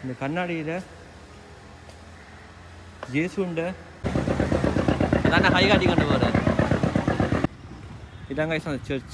இந்த கண்ணாடியில் ஜேசுண்ட அதான் நான் கை காட்டி கொண்டு போகிறேன் இதாங்க guys அந்த சர்ச்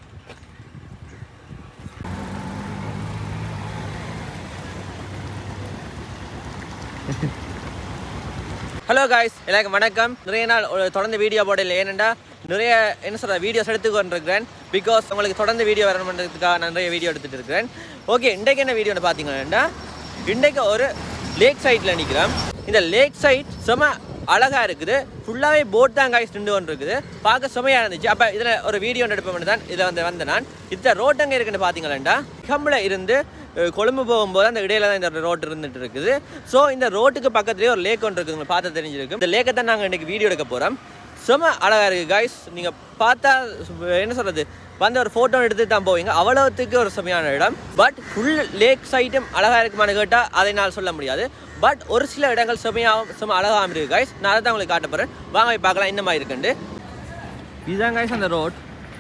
ஹலோ காய்ஸ் எல்லாருக்கும் வணக்கம் நிறைய நாள் ஒரு தொடர்ந்து வீடியோ போடல ஏனெண்டா நிறைய என்ன சொல்ற வீடியோஸ் எடுத்து கொண்டிருக்கிறேன் பிகாஸ் உங்களுக்கு தொடர்ந்து வீடியோ வரணுன்றதுக்காக நான் நிறைய வீடியோ எடுத்துட்டு இருக்கிறேன் ஓகே இன்றைக்கு என்ன வீடியோன்னு பார்த்தீங்கன்னா இன்றைக்கு ஒரு லேக் சைட்டில் நிற்கிறோம் இந்த லேக் சைட் செம அழகாக இருக்குது ஃபுல்லாகவே போட் தான் காய்ஸ் நின்று கொண்டு இருக்குது பார்க்க செமையாக இருந்துச்சு அப்போ இதில் ஒரு வீடியோ எடுப்போம்னு தான் இதில் வந்து வந்தேன் நான் இந்த ரோட் எங்கே இருக்குன்னு பார்த்தீங்களா கம்பில் இருந்து அஹ், கொழும்பு போகும்போது அந்த இடையில தான் இந்த ரோட் இருந்துட்டு இருக்குது ஸோ இந்த ரோட்டுக்கு பக்கத்துலேயே ஒரு லேக் ஒன்று இருக்குது உங்களுக்கு பார்த்து தெரிஞ்சிருக்கு இந்த லேக்கை தான் நாங்கள் இன்றைக்கி வீடியோ எடுக்க போகிறோம் செம அழகாக இருக்குது காய்ஸ் நீங்கள் பார்த்தா என்ன சொல்கிறது வந்து ஒரு ஃபோட்டோ எடுத்து தான் போவீங்க அவ்வளோத்துக்கு ஒரு செமையான இடம் பட் ஃபுல் லேக் சைட்டும் அழகாக இருக்குமான்னு கேட்டால் அதை நான் சொல்ல முடியாது பட் ஒரு சில இடங்கள் செமையாகவும் செம அழகாகவும் இருக்குது காய்ஸ் நான் அதை தான் உங்களுக்கு காட்ட போகிறேன் வாங்க போய் பார்க்கலாம் இந்த மாதிரி இருக்குண்டு இதுதான் காய்ஸ் அந்த ரோட்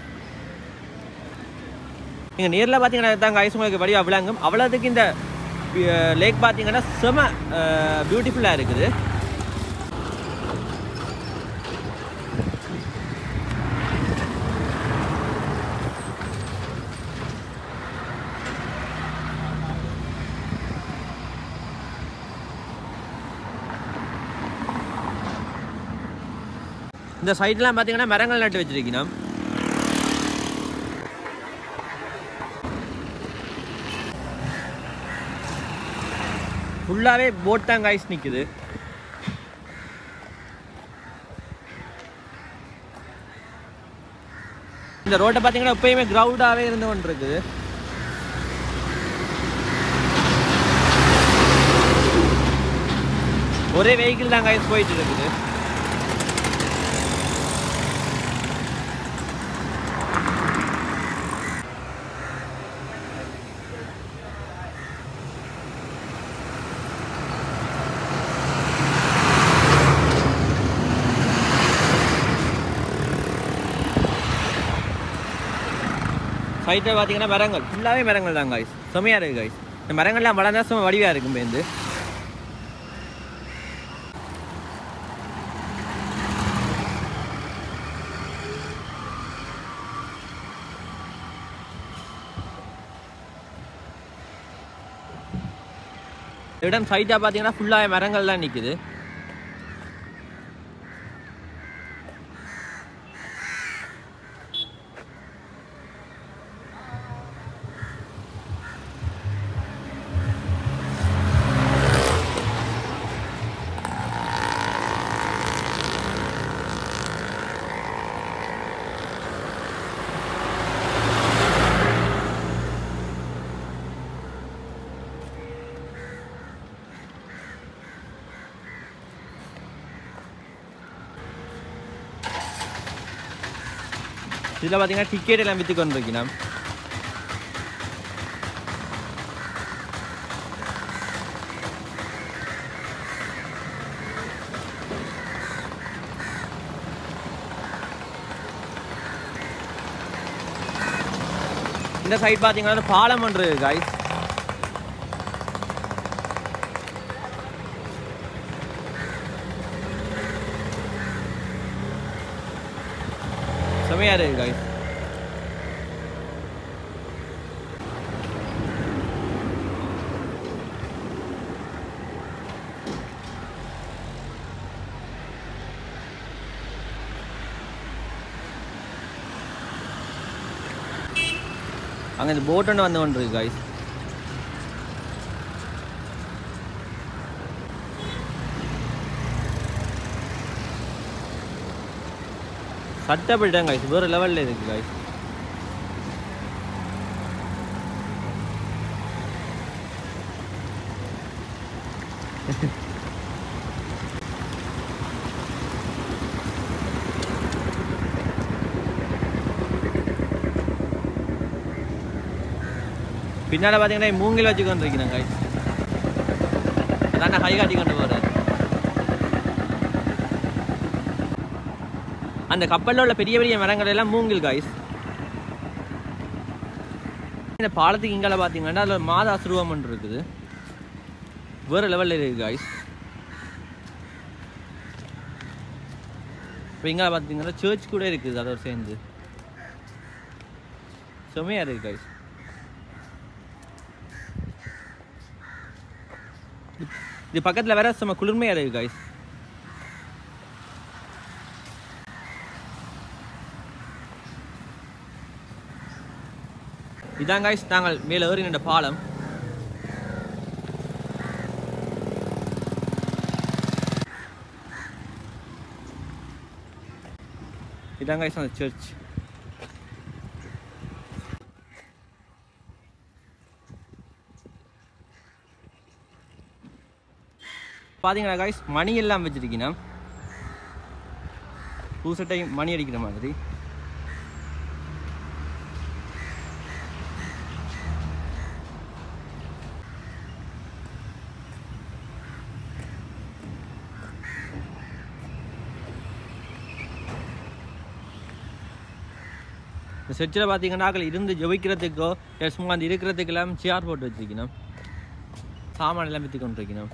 நீங்கள் நேரில் பார்த்தீங்கன்னா தான் காய்ஸ் உங்களுக்கு வடிவா விளங்கும் அவ்வளோத்துக்கு இந்த லேக் பார்த்தீங்கன்னா செம பியூட்டிஃபுல்லாக இருக்குது இந்த சைட்லாம் பார்த்தீங்கன்னா மரங்கள் நட்டு வச்சிருக்கணும் ஃபுல்லாகவே போட் தான் காய்ஸ் நிற்குது இந்த ரோட்டை பார்த்தீங்கன்னா எப்பயுமே கிரவுடாகவே இருந்து கொண்டு இருக்குது ஒரே வெஹிக்கிள் தான் காய்ஸ் போயிட்டு இருக்குது சைட்டில் பார்த்தீங்கன்னா மரங்கள் ஃபுல்லாகவே மரங்கள் தான் காய்ஸ் செம்மையாக இருக்குது காய்ஸ் இந்த மரங்கள்லாம் வளர்ந்தா சும்மா வடிவாக இருக்கும் பேருந்து இடம் சைட்டாக பார்த்தீங்கன்னா ஃபுல்லாக மரங்கள் தான் நிற்குது இதில் பார்த்தீங்கன்னா டிக்கெட் எல்லாம் விற்று கொண்டு இருக்கணும் இந்த சைட் பார்த்தீங்கன்னா பாலம் ஒன்று காய்ஸ் செமையா இருக்கு காய்ஸ் அங்கே இந்த போட் ஒன்று வந்து கொண்டு இருக்கு காய்ஸ் சட்டப்பட்டுட்டாங்க காய்ஸ் வேறு லெவலில் இருக்கு காய்ஸ் பின்னால் பார்த்தீங்கன்னா மூங்கில் வச்சு கொண்டு இருக்கிறேன் காய்ஸ் அதான் நான் கை காட்டி கொண்டு போகிறேன் அந்த கப்பலில் உள்ள பெரிய பெரிய மரங்கள் எல்லாம் மூங்கில் காய்ஸ் இந்த பாலத்துக்கு இங்கால பார்த்தீங்கன்னா அதில் மாதா சுருவம் ஒன்று இருக்குது வேறு லெவலில் இருக்குது காய்ஸ் இப்போ இங்கே பார்த்தீங்கன்னா சர்ச் கூட இருக்குது அதோட சேர்ந்து செம்மையாக இருக்குது காய்ஸ் இது பக்கத்தில் வேற செம்ம குளிர்மையாக இருக்குது காய்ஸ் இதான் காய்ஸ் நாங்கள் மேலே ஏறி நின்ற பாலம் இதான் காய்ஸ் அந்த சர்ச் பார்த்தீங்களா காய்ஸ் மணி எல்லாம் வச்சிருக்கீங்க பூசட்டை மணி அடிக்கிற மாதிரி இந்த செர்ச்சில் பார்த்தீங்கன்னா ஆக்கள் இருந்து ஜெபிக்கிறதுக்கோ இல்லை சும்மா அந்த இருக்கிறதுக்கெல்லாம் சேர் போட்டு வச்சிருக்கணும் சாமான் எல்லாம் விற்று கொண்டு இருக்கணும்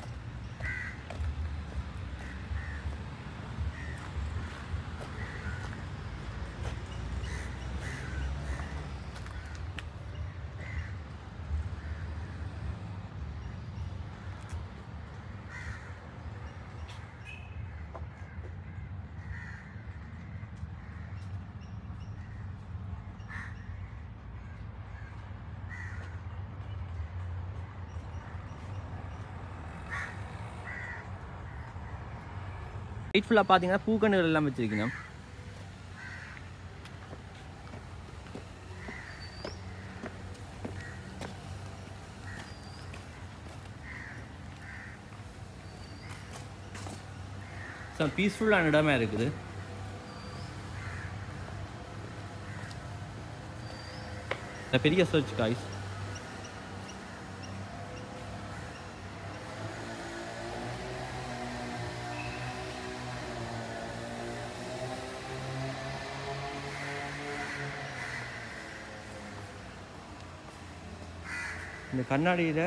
லைட் ஃபுல்லாக பார்த்தீங்கன்னா பூக்கண்டுகள் எல்லாம் வச்சிருக்கணும் பீஸ்ஃபுல்லான இடமா இருக்குது இந்த பெரிய சர்ச் காய்ஸ் இந்த கண்ணாடியில்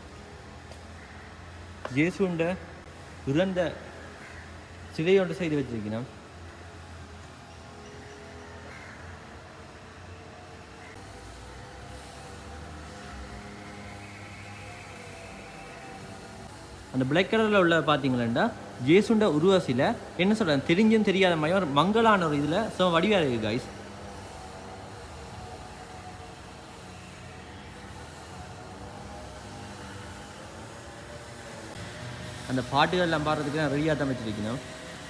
ஜேசுண்ட இறந்த சிலையொன்று செய்து வச்சிருக்கணும் அந்த பிளாக் கலரில் உள்ள பார்த்தீங்களா ஜேசுண்ட உருவசில என்ன சொல்கிறேன் தெரிஞ்சும் தெரியாத மாதிரி ஒரு மங்கலான ஒரு இதில் சம வடிவாக இருக்குது காய்ஸ் அந்த பாட்டுகள் எல்லாம் பாடுறதுக்கு நான் ரெடியாக தான் வச்சிருக்கணும்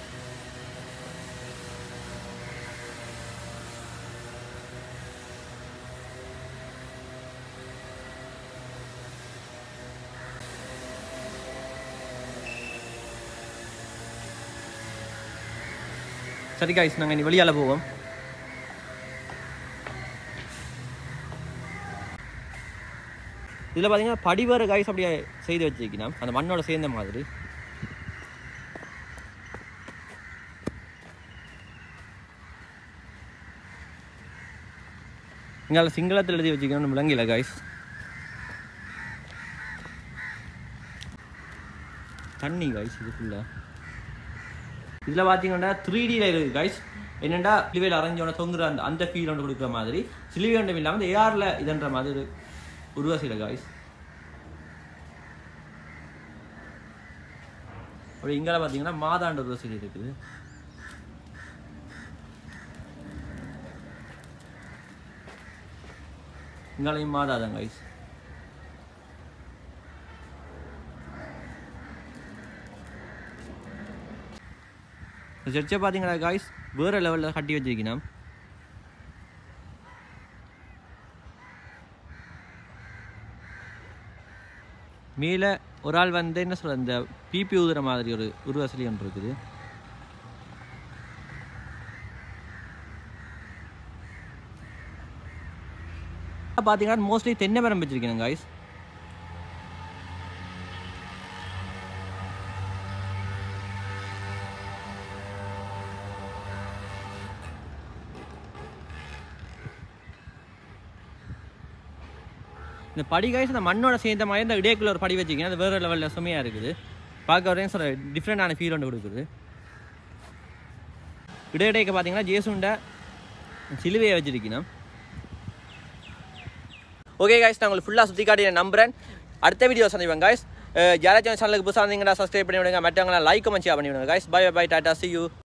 சரி காய்ஸ் நாங்கள் இனி வெளியால் போவோம் இதில் பார்த்தீங்கன்னா படிவர காய்ஸ் அப்படியே செய்து வச்சிருக்கணும் அந்த மண்ணோட சேர்ந்த மாதிரி இங்கால சிங்களத்தில் எழுதி வச்சுக்கணும் விளங்கில காய்ஸ் தண்ணி காய்ஸ் இதுக்குள்ள இதில் பார்த்தீங்கன்னா த்ரீ டியில் இருக்குது காய்ஸ் என்னென்னா சிலுவையில் அரைஞ்சோட தொங்குற அந்த அந்த ஃபீல் ஒன்று கொடுக்குற மாதிரி சிலுவை ஒன்றும் இல்லாமல் இந்த ஏஆரில் இதுன்ற மாதிரி ஒரு உருவாசில காய்ஸ் அப்படி இங்கே பார்த்தீங்கன்னா மாதாண்ட உருவாசில் இருக்குது இங்காலையும் மாதாதான் காய்ஸ் இந்த சர்ச்சை பார்த்தீங்களா காய்ஸ் வேறு லெவலில் கட்டி வச்சிருக்கணும் மேலே ஒரு ஆள் வந்து என்ன சொல்ற இந்த பிபி ஊதுற மாதிரி ஒரு உருவசலி ஒன்று இருக்குது பார்த்தீங்கன்னா மோஸ்ட்லி தென்னை மரம் வச்சிருக்கேன் காய்ஸ் இந்த படி கைஸ் இந்த மண்ணோட சேர்ந்த மாதிரி இந்த இடையக்குள்ள ஒரு படி வச்சிருக்கீங்க அது வேறு லெவலில் சுமையாக இருக்குது பார்க்க வரையும் சொல்ல டிஃப்ரெண்டான ஃபீல் ஒன்று கொடுக்குது இடையிடைக்க பார்த்தீங்கன்னா ஜேசுண்ட சிலுவையை வச்சிருக்கணும் ஓகே கைஸ் நான் உங்களுக்கு ஃபுல்லாக சுற்றி காட்டி நான் நம்புறேன் அடுத்த வீடியோ சந்திப்பேன் கைஸ் யாராச்சும் சேனலுக்கு புதுசாக இருந்தீங்கன்னா சப்ஸ்கிரைப் பண்ணி விடுங்க மற்றவங்களாம் லைக் கமெண்ட் பண்ணி விடுங்க கைஸ் பை பை டாட்டா சி யூ